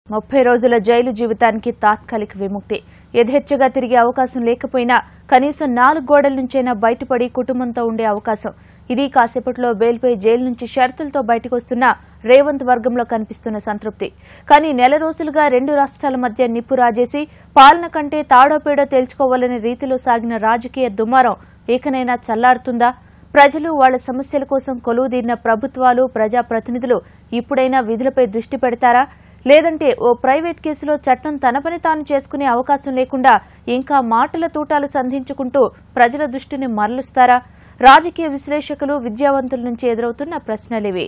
ముప్పై రోజుల జైలు జీవితానికి తాత్కాలిక విముక్తి యథేచ్ఛగా తిరిగే అవకాశం లేకపోయినా కనీసం నాలుగు గోడల నుంచైనా బయటపడి కుటుంబంతో ఉండే అవకాశం ఇది కాసేపట్లో బెయిల్పై జైలు నుంచి షరతులతో బయటకు వస్తున్న రేవంత్ వర్గంలో కనిపిస్తున్న సంతృప్తి కానీ నెల రోజులుగా రెండు రాష్ట్రాల మధ్య నిప్పు రాజేసి పాలన కంటే తాడోపేడో తేల్చుకోవాలనే రీతిలో సాగిన రాజకీయ దుమారం ఏకనైనా చల్లారుతుందా ప్రజలు వాళ్ల సమస్యల కోసం కొలువుదీరిన ప్రభుత్వాలు ప్రజాప్రతినిధులు ఇప్పుడైనా విధులపై దృష్టి పెడతారా లేదంటే ఓ ప్రైవేట్ కేసులో చట్టం తన పని తాను చేసుకునే అవకాశం లేకుండా ఇంకా మాటల తూటాలు సంధించుకుంటూ ప్రజల దృష్టిని మరలుస్తారా రాజకీయ విశ్లేషకులు విద్యావంతుల నుంచి ఎదురవుతున్న ప్రశ్నలివి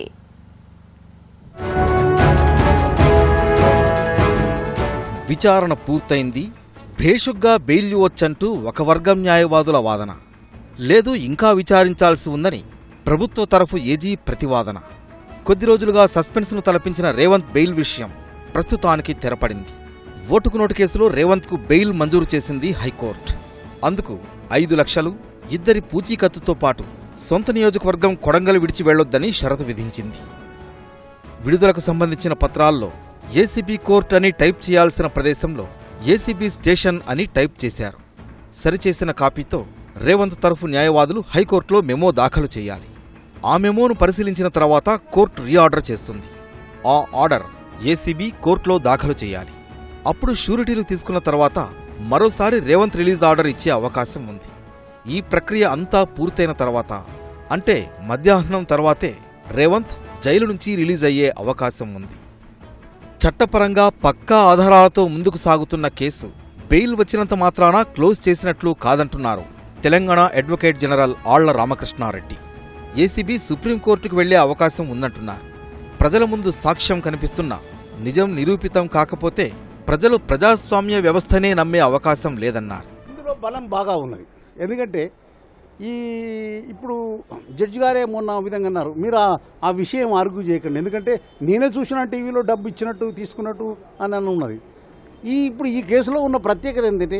విచారణ పూర్తయింది భేషుగ్గా బెయిల్ ఇవ్వొచ్చంటూ ఒక వర్గం న్యాయవాదుల వాదన లేదు ఇంకా విచారించాల్సి ఉందని ప్రభుత్వ తరఫు ఏజీ ప్రతివాదన కొద్ది రోజులుగా సస్పెన్స్ను తలపించిన రేవంత్ బెయిల్ విషయం ప్రస్తుతానికి తెరపడింది ఓటుకు నోటు కేసులో రేవంత్కు బెయిల్ మంజూరు చేసింది హైకోర్టు అందుకు ఐదు లక్షలు ఇద్దరి పూచీకత్తుతో పాటు సొంత నియోజకవర్గం కొడంగల్ విడిచి వెళ్లొద్దని షరతు విధించింది విడుదలకు సంబంధించిన పత్రాల్లో ఏసీబీ కోర్ట్ అని టైప్ చేయాల్సిన ప్రదేశంలో ఏసీబీ స్టేషన్ అని టైప్ చేశారు సరిచేసిన కాపీతో రేవంత్ తరఫు న్యాయవాదులు హైకోర్టులో మెమో దాఖలు చేయాలి ఆ మెమోను పరిశీలించిన తర్వాత కోర్టు రీఆర్డర్ చేస్తుంది ఆ ఆర్డర్ ఏసీబీ కోర్టులో దాఖలు చేయాలి అప్పుడు షూరిటీలు తీసుకున్న తర్వాత మరోసారి రేవంత్ రిలీజ్ ఆర్డర్ ఇచ్చే అవకాశం ఉంది ఈ ప్రక్రియ అంతా పూర్తయిన తర్వాత అంటే మధ్యాహ్నం తర్వాతే రేవంత్ జైలు నుంచి రిలీజ్ అయ్యే అవకాశం ఉంది చట్టపరంగా పక్కా ఆధారాలతో ముందుకు సాగుతున్న కేసు బెయిల్ వచ్చినంత మాత్రాన క్లోజ్ చేసినట్లు కాదంటున్నారు Telangana advocate general Alla Ramakrishna Reddy ACB సుప్రీంకోర్టుకు వెళ్లే అవకాశం ఉందంటున్నారు ప్రజల ముందు సాక్ష్యం కనిపిస్తున్నా నిజం నిరూపితం కాకపోతే ప్రజలు ప్రజాస్వామ్య వ్యవస్థనే నమ్మే అవకాశం లేదన్నారు ఇందులో బలం బాగా ఉన్నది ఎందుకంటే ఈ ఇప్పుడు జడ్జి గారే మొన్న ఆ విధంగా అన్నారు మీరు ఆ- ఆ విషయం ఆర్గ్యూ చేయకండి ఎందుకంటే నేనే చూసిన టీవీలో డబ్బు ఇచ్చినట్టు తీసుకున్నట్టు అని అని ఉన్నది ఈ ఇప్పుడు ఈ కేసులో ఉన్న ప్రత్యేకత ఏంటంటే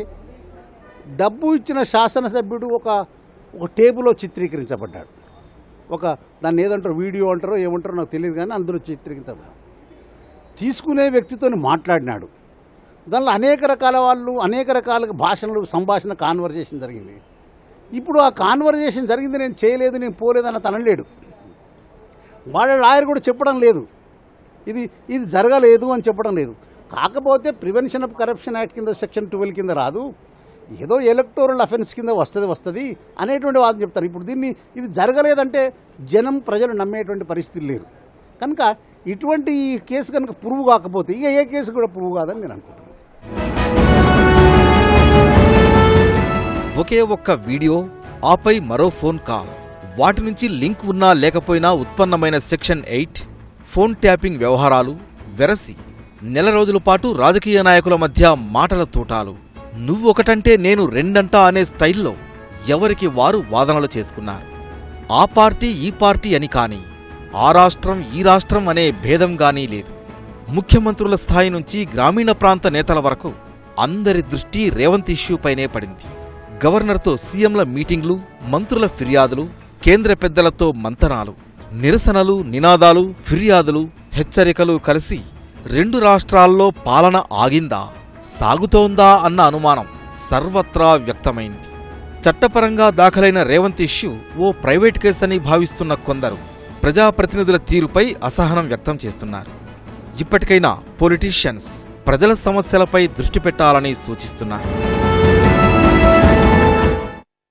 డబ్బు ఇచ్చిన శాసనసభ్యుడు ఒక ఒక టేబుల్లో చిత్రీకరించబడ్డాడు ఒక దాన్ని ఏదంటారు వీడియో అంటారో ఏమంటారో నాకు తెలియదు కానీ అందులో చిత్రీకరించబడ్డాడు తీసుకునే వ్యక్తితో మాట్లాడినాడు దానిలో అనేక రకాల వాళ్ళు అనేక రకాల భాషలు సంభాషణ కాన్వర్జేషన్ జరిగింది ఇప్పుడు ఆ కాన్వర్జేషన్ జరిగింది నేను చేయలేదు నేను పోలేదని అతను అనలేడు వాళ్ళ లాయర్ కూడా చెప్పడం లేదు ఇది ఇది జరగలేదు అని చెప్పడం లేదు కాకపోతే ప్రివెన్షన్ ఆఫ్ కరప్షన్ యాక్ట్ కింద సెక్షన్ ట్వెల్వ్ కింద రాదు ఏదో ఎలక్టోరల్ అఫెన్స్ కింద వస్తుంది వస్తుంది అనేటువంటి వాదన చెప్తారు ఇప్పుడు దీన్ని ఇది జరగలేదంటే జనం ప్రజలు నమ్మేటువంటి పరిస్థితి లేరు కనుక ఇటువంటి ఈ కేసు కనుక ప్రూవ్ కాకపోతే ఇక ఏ కేసు కూడా ప్రూవ్ కాదని నేను అనుకుంటున్నాను ఒకే ఒక్క వీడియో ఆపై మరో ఫోన్ కాల్ వాటి నుంచి లింక్ ఉన్నా లేకపోయినా ఉత్పన్నమైన సెక్షన్ ఎయిట్ ఫోన్ ట్యాపింగ్ వ్యవహారాలు వెరసి నెల రోజుల పాటు రాజకీయ నాయకుల మధ్య మాటల తూటాలు నువ్వు ఒకటంటే నేను రెండంటా అనే స్టైల్లో ఎవరికి వారు వాదనలు చేసుకున్నారు ఆ పార్టీ ఈ పార్టీ అని కాని ఆ రాష్ట్రం ఈ రాష్ట్రం అనే భేదం గానీ లేదు ముఖ్యమంత్రుల స్థాయి నుంచి గ్రామీణ ప్రాంత నేతల వరకు అందరి దృష్టి రేవంత్ ఇష్యూపైనే పడింది గవర్నర్తో సీఎంల మీటింగ్లు మంత్రుల ఫిర్యాదులు కేంద్ర పెద్దలతో మంతనాలు నిరసనలు నినాదాలు ఫిర్యాదులు హెచ్చరికలు కలిసి రెండు రాష్ట్రాల్లో పాలన ఆగిందా సాగుతోందా అన్న అనుమానం సర్వత్రా వ్యక్తమైంది చట్టపరంగా దాఖలైన రేవంత్ ఇష్యూ ఓ ప్రైవేట్ కేసని భావిస్తున్న కొందరు ప్రజాప్రతినిధుల తీరుపై అసహనం వ్యక్తం చేస్తున్నారు ఇప్పటికైనా పొలిటీషియన్స్ ప్రజల సమస్యలపై దృష్టి పెట్టాలని సూచిస్తున్నారు